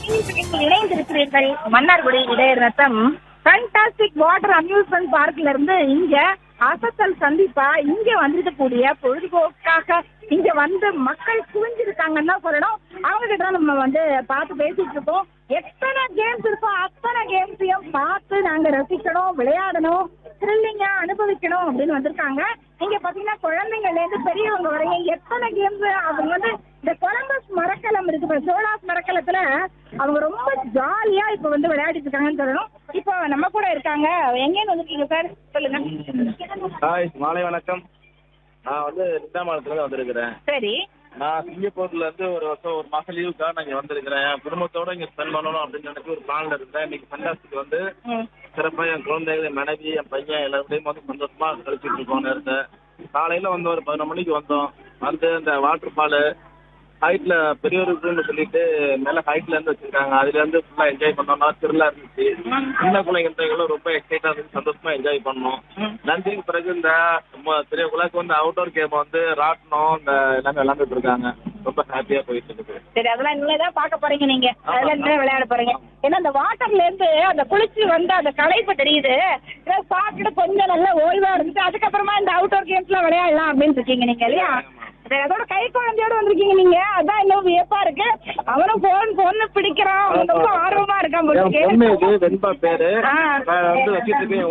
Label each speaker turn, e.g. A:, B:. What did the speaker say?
A: நீங்கள் இணைந்திருக்கிறீர்கள் மன்னார்குடி இடையர் ரத்தம் ஃபண்டாஸ்டிக் வாட்டர் அம்யூஸ்மெண்ட் பார்க்ல இருந்து இங்க அசத்தல் சந்திப்பா இங்க வந்திருக்கக்கூடிய பொழுதுபோக்காக இங்க வந்து மக்கள் குவிஞ்சிருக்காங்கன்னு தான் சொல்லணும் அவங்க கிட்ட தான் நம்ம வந்து பார்த்து பேசிட்டு இருக்கோம் எத்தனை கேம்ஸ் இருக்கோ அத்தனை கேம்ஸையும் பார்த்து நாங்க ரசிக்கணும் விளையாடணும் த்ரில்லிங்கா அனுபவிக்கணும் அப்படின்னு வந்திருக்காங்க இங்க பாத்தீங்கன்னா குழந்தைங்கள்ல இருந்து பெரியவங்க வரையும் எத்தனை கேம்ஸ் அவங்க வந்து இந்த கொலம்பஸ் மரக்கலம் இருக்கு இப்ப சோலாஸ் மரக்கலத்துல அவங்க ரொம்ப ஜாலியா இப்ப வந்து விளையாடிட்டு இருக்காங்கன்னு சொல்லணும் இப்போ நம்ம கூட இருக்காங்க எங்கேன்னு வந்திருக்கீங்க சார் சொல்லுங்க
B: ஹாய் மாலை வணக்கம் நான் வந்து நிந்தாமலத்துலேருந்து வந்திருக்கிறேன்
A: சரி
B: நான் சிங்கப்பூர்ல இருந்து ஒரு வருஷம் ஒரு மாசம் லீவுக்காக நான் இங்க வந்திருக்கிறேன் என் குடும்பத்தோட இங்க ஸ்பெண்ட் பண்ணணும் அப்படின்னு நினைச்சு ஒரு பிளான்ல இருந்தேன் இன்னைக்கு ஃபண்டாஸ்டிக் வந்து
A: ம்.
B: சிறப்பா என் குழந்தைகள் என் மனைவி என் பையன் எல்லாருடையும் வந்து சந்தோஷமா கழிச்சிட்டு இருக்கோம் நேரத்தை காலையில வந்து ஒரு பதினொரு மணிக்கு வந்தோம் வந்து இந்த வாட்டர் ஃபாலு ஹைட்ல பெரியவருக்குன்னு சொல்லிட்டு மேல ஹைட்ல இருந்து வச்சிருக்காங்க அதுல இருந்து ஃபுல்லா என்ஜாய் பண்ணோம்னா திருவிழா இருந்துச்சு சின்ன பிள்ளைங்களும் ரொம்ப எக்ஸைட்டா இருந்து சந்தோஷமா என்ஜாய் பண்ணோம் நன்றிக்கு பிறகு இந்த ம- பெரிய குழாக்கு வந்து அவுட்டோர் கேம் வந்து ராட்டினம் இந்த எல்லாமே விளாண்டுட்டு இருக்காங்க ரொம்ப ஹாப்பியா போயிட்டு இருக்குது
A: சரி அதெல்லாம் நீங்களே தான் பார்க்க போறீங்க நீங்க அதெல்லாம் நீங்களே விளையாட போறீங்க ஏன்னா அந்த வாட்டர்ல இருந்து அந்த குளிச்சு வந்து அந்த களைப்பு தெரியுது இதை சாப்பிட்டுட்டு கொஞ்சம் நல்லா ஓய்வா இருந்துட்டு அதுக்கப்புறமா இந்த அவுட்டோர் கேம்ஸ் எல்லாம் விளையாடலாம் அப்படின்னு இருக்கீங்க நீங்க இல்லையா சரி, அதோட கை குழந்தையோட வந்திருக்கீங்க நீங்க அதான் இன்னும் வியப்பா இருக்கு அவனும் போன் பொண்ணு பிடிக்கிறான் அவன் ரொம்ப ஆர்வமா இருக்கான் போல
B: என் பொண்ணு
A: இருக்கு.
B: இது வெண்பா பேரு
A: ஆ.
B: நான் வந்து வச்சிட்டு இருக்கேன்